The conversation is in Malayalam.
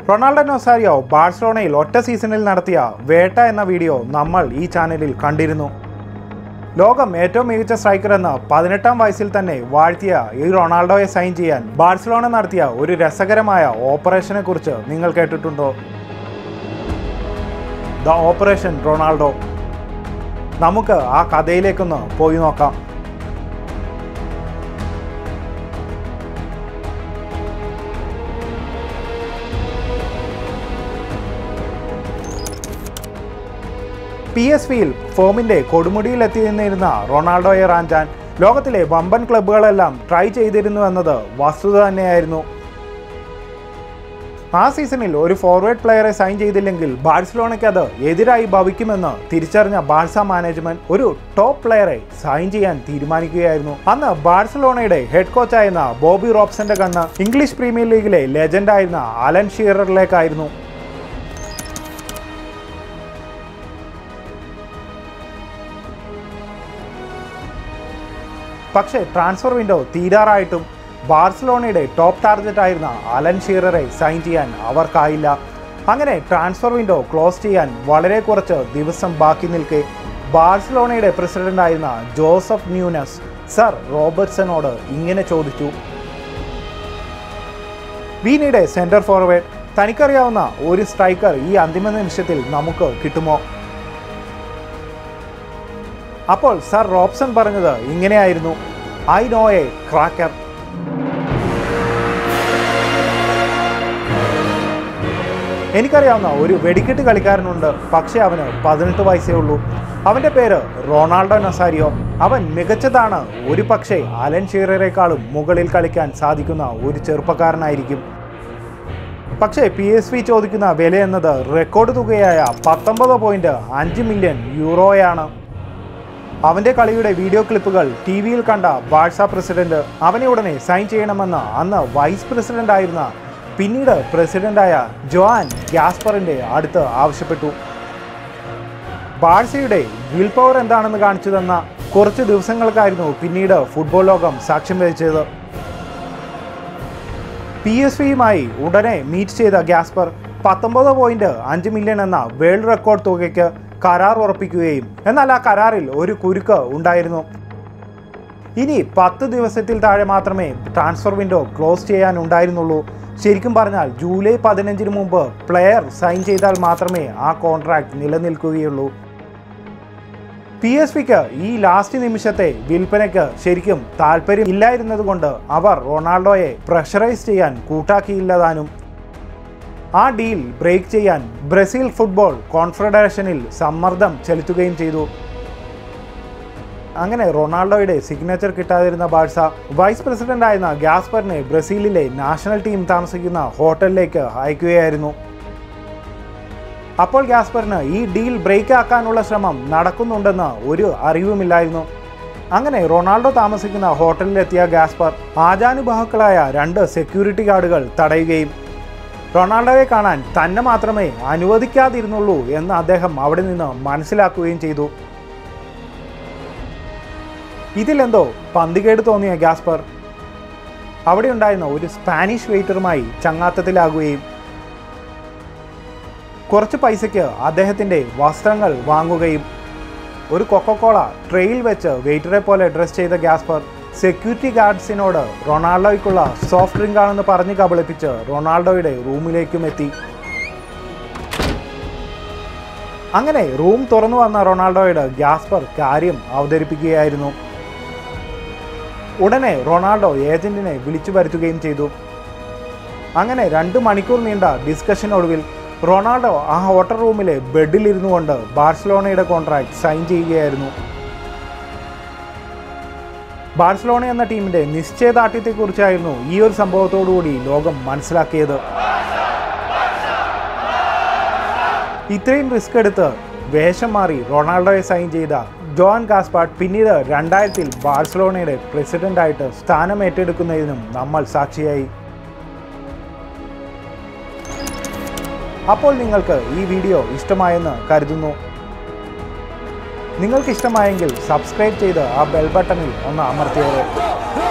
റൊണാൾഡോ നൊസാരിയോ ബാഴ്സലോണയിൽ ഒറ്റ സീസണിൽ നടത്തിയ വേട്ട എന്ന വീഡിയോ നമ്മൾ ഈ ചാനലിൽ കണ്ടിരുന്നു ലോകം ഏറ്റവും മികച്ച സ്ട്രൈക്കർ എന്ന പതിനെട്ടാം വയസ്സിൽ തന്നെ വാഴ്ത്തിയ ഈ റൊണാൾഡോയെ സൈൻ ചെയ്യാൻ ബാഴ്സലോണ നടത്തിയ ഒരു രസകരമായ ഓപ്പറേഷനെ കുറിച്ച് നിങ്ങൾ കേട്ടിട്ടുണ്ടോ ദ ഓപ്പറേഷൻ റൊണാൾഡോ നമുക്ക് ആ കഥയിലേക്കൊന്ന് പോയി നോക്കാം പി എസ് വിയിൽ ഫോമിന്റെ കൊടുമുടിയിലെത്തി നിന്നിരുന്ന റൊണാൾഡോയെ റാഞ്ചാൻ ലോകത്തിലെ വമ്പൻ ക്ലബ്ബുകളെല്ലാം ട്രൈ ചെയ്തിരുന്നു എന്നത് വസ്തുത തന്നെയായിരുന്നു ആ സീസണിൽ ഒരു ഫോർവേഡ് പ്ലെയറെ സൈൻ ചെയ്തില്ലെങ്കിൽ ബാഴ്സലോണയ്ക്ക് അത് എതിരായി ഭവിക്കുമെന്ന് തിരിച്ചറിഞ്ഞ ബാഴ്സ മാനേജ്മെന്റ് ഒരു ടോപ്പ് പ്ലെയറെ സൈൻ ചെയ്യാൻ തീരുമാനിക്കുകയായിരുന്നു അന്ന് ബാഴ്സലോണയുടെ ഹെഡ് കോച്ചായിരുന്ന ബോബി റോബ്സന്റെ കണ്ണ് ഇംഗ്ലീഷ് പ്രീമിയർ ലീഗിലെ ലെജൻഡായിരുന്ന അലൻ ഷീററിലേക്കായിരുന്നു പക്ഷേ ട്രാൻസ്ഫർ വിൻഡോ തീരാറായിട്ടും ബാർസലോണയുടെ ടോപ്പ് ടാർഗറ്റ് ആയിരുന്ന അലൻ ഷീററെ സൈൻ ചെയ്യാൻ അവർക്കായില്ല അങ്ങനെ ട്രാൻസ്ഫർ വിൻഡോ ക്ലോസ് ചെയ്യാൻ വളരെ കുറച്ച് ദിവസം ബാക്കി നിൽക്കെ ബാർസലോണയുടെ പ്രസിഡന്റായിരുന്ന ജോസഫ് ന്യൂനസ് സർ റോബർട്ട്സനോട് ഇങ്ങനെ ചോദിച്ചു we need a centre forward തനിക്കറിയാവുന്ന ഒരു സ്ട്രൈക്കർ ഈ അന്തിമ നിമിഷത്തിൽ നമുക്ക് കിട്ടുമോ അപ്പോൾ സർ റോബ്സൺ പറഞ്ഞത് ഇങ്ങനെയായിരുന്നു ഐ നോ എ ക്രാക്കർ എനിക്കറിയാവുന്ന ഒരു വെടിക്കെട്ട് കളിക്കാരനുണ്ട് പക്ഷേ അവന് പതിനെട്ട് വയസ്സേ ഉള്ളൂ അവൻ്റെ പേര് റൊണാൾഡോ നസാരിയോ അവൻ മികച്ചതാണ് ഒരു പക്ഷേ അലൻ ഷീററേക്കാളും മുകളിൽ കളിക്കാൻ സാധിക്കുന്ന ഒരു ചെറുപ്പക്കാരനായിരിക്കും പക്ഷേ പി എസ് വി ചോദിക്കുന്ന വില എന്നത് റെക്കോർഡ് തുകയായ പത്തൊമ്പത് പോയിന്റ് അഞ്ച് മില്യൺ യൂറോയാണ് അവന്റെ കളിയുടെ വീഡിയോ ക്ലിപ്പുകൾ ടി വിയിൽ കണ്ട ബാഴ്സ പ്രസിഡന്റ് അവനെ ഉടനെ സൈൻ ചെയ്യണമെന്ന് അന്ന് വൈസ് പ്രസിഡന്റ് ആയിരുന്ന പിന്നീട് പ്രസിഡന്റായ ജോആൻ ഗ്യാസ്പറിന്റെ അടുത്ത് ആവശ്യപ്പെട്ടു ബാഴ്സയുടെ വിൽ പവർ എന്താണെന്ന് കാണിച്ചു തന്ന കുറച്ച് ദിവസങ്ങൾക്കായിരുന്നു പിന്നീട് ഫുട്ബോൾ ലോകം സാക്ഷ്യം വഹിച്ചത് പി എസ് വിയുമായി ഉടനെ മീറ്റ് ചെയ്ത ഗ്യാസ്പർ പത്തൊമ്പത് പോയിന്റ് അഞ്ച് മില്യൺ എന്ന വേൾഡ് റെക്കോർഡ് തുകയ്ക്ക് കരാർ ഉറപ്പിക്കുകയും എന്നാൽ ആ കരാറിൽ ഒരു കുരുക്ക് ഉണ്ടായിരുന്നു ഇനി പത്ത് ദിവസത്തിൽ താഴെ മാത്രമേ ട്രാൻസ്ഫർ വിൻഡോ ക്ലോസ് ചെയ്യാൻ ഉണ്ടായിരുന്നുള്ളൂ ശരിക്കും പറഞ്ഞാൽ ജൂലൈ പതിനഞ്ചിന് മുമ്പ് പ്ലെയർ സൈൻ ചെയ്താൽ മാത്രമേ ആ കോൺട്രാക്ട് നിലനിൽക്കുകയുള്ളൂ പി എസ് പിക്ക് ഈ ലാസ്റ്റ് നിമിഷത്തെ വിൽപ്പനയ്ക്ക് ശരിക്കും താല്പര്യം ഇല്ലായിരുന്നത് കൊണ്ട് അവർ റൊണാൾഡോയെ പ്രഷറൈസ് ചെയ്യാൻ കൂട്ടാക്കിയില്ലതാനും ആ ഡീൽ ബ്രേക്ക് ചെയ്യാൻ ബ്രസീൽ ഫുട്ബോൾ കോൺഫെഡറേഷനിൽ സമ്മർദ്ദം ചെലുത്തുകയും ചെയ്തു അങ്ങനെ റൊണാൾഡോയുടെ സിഗ്നേച്ചർ കിട്ടാതിരുന്ന ബാഴ്സ വൈസ് പ്രസിഡന്റ് ആയിരുന്ന ഗ്യാസ്പറിനെ ബ്രസീലിലെ നാഷണൽ ടീം താമസിക്കുന്ന ഹോട്ടലിലേക്ക് അയക്കുകയായിരുന്നു അപ്പോൾ ഗ്യാസ്പറിന് ഈ ഡീൽ ബ്രേക്ക് ആക്കാനുള്ള ശ്രമം നടക്കുന്നുണ്ടെന്ന് ഒരു അറിവുമില്ലായിരുന്നു അങ്ങനെ റൊണാൾഡോ താമസിക്കുന്ന ഹോട്ടലിലെത്തിയ ഗ്യാസ്പർ ആജാനുബാഹുക്കളായ രണ്ട് സെക്യൂരിറ്റി ഗാർഡുകൾ തടയുകയും റൊണാൾഡോയെ കാണാൻ തന്നെ മാത്രമേ അനുവദിക്കാതിരുന്നുള്ളൂ എന്ന് അദ്ദേഹം അവിടെ നിന്ന് മനസ്സിലാക്കുകയും ചെയ്തു ഇതിലെന്തോ പന്തികേട് തോന്നിയ ഗ്യാസ്പർ അവിടെ ഉണ്ടായിരുന്ന ഒരു സ്പാനിഷ് വെയിറ്ററുമായി ചങ്ങാത്തത്തിലാകുകയും കുറച്ച് പൈസയ്ക്ക് അദ്ദേഹത്തിൻ്റെ വസ്ത്രങ്ങൾ വാങ്ങുകയും ഒരു കൊക്കക്കോള ട്രെയിൽ വെച്ച് വെയിറ്ററെ പോലെ ഡ്രസ് ചെയ്ത ഗ്യാസ്പർ സെക്യൂരിറ്റി ഗാർഡ്സിനോട് റൊണാൾഡോയ്ക്കുള്ള സോഫ്റ്റ് ഡ്രിങ്ക് ആണെന്ന് പറഞ്ഞ് കബളിപ്പിച്ച് റൊണാൾഡോയുടെ റൂമിലേക്കും എത്തി അങ്ങനെ റൂം തുറന്നു വന്ന റൊണാൾഡോയുടെ ഗ്യാസ്പർ കാര്യം അവതരിപ്പിക്കുകയായിരുന്നു ഉടനെ റൊണാൾഡോ ഏജന്റിനെ വിളിച്ചു വരുത്തുകയും ചെയ്തു അങ്ങനെ രണ്ട് മണിക്കൂർ നീണ്ട ഡിസ്കഷനൊടുവിൽ റൊണാൾഡോ ആ ഹോട്ടൽ റൂമിലെ ബെഡിലിരുന്നു കൊണ്ട് ബാർസലോണയുടെ കോൺട്രാക്ട് സൈൻ ചെയ്യുകയായിരുന്നു ബാർസലോണ എന്ന ടീമിന്റെ നിശ്ചയദാർഢ്യത്തെക്കുറിച്ചായിരുന്നു ഈ ഒരു സംഭവത്തോടുകൂടി ലോകം മനസ്സിലാക്കിയത് ഇത്രയും റിസ്ക് എടുത്ത് വേഷം മാറി റൊണാൾഡോയെ സൈൻ ചെയ്ത ജോൺ കാസ്പാർട്ട് പിന്നീട് രണ്ടായിരത്തിൽ ബാർസലോണയുടെ പ്രസിഡന്റായിട്ട് സ്ഥാനം ഏറ്റെടുക്കുന്നതിനും നമ്മൾ സാക്ഷിയായി അപ്പോൾ നിങ്ങൾക്ക് ഈ വീഡിയോ ഇഷ്ടമായെന്ന് കരുതുന്നു നിങ്ങൾക്ക് ഇഷ്ടമായെങ്കിൽ സബ്സ്ക്രൈബ് ചെയ്ത് ആ ബെൽ ബട്ടണിൽ ഒന്ന് അമർത്തിയത്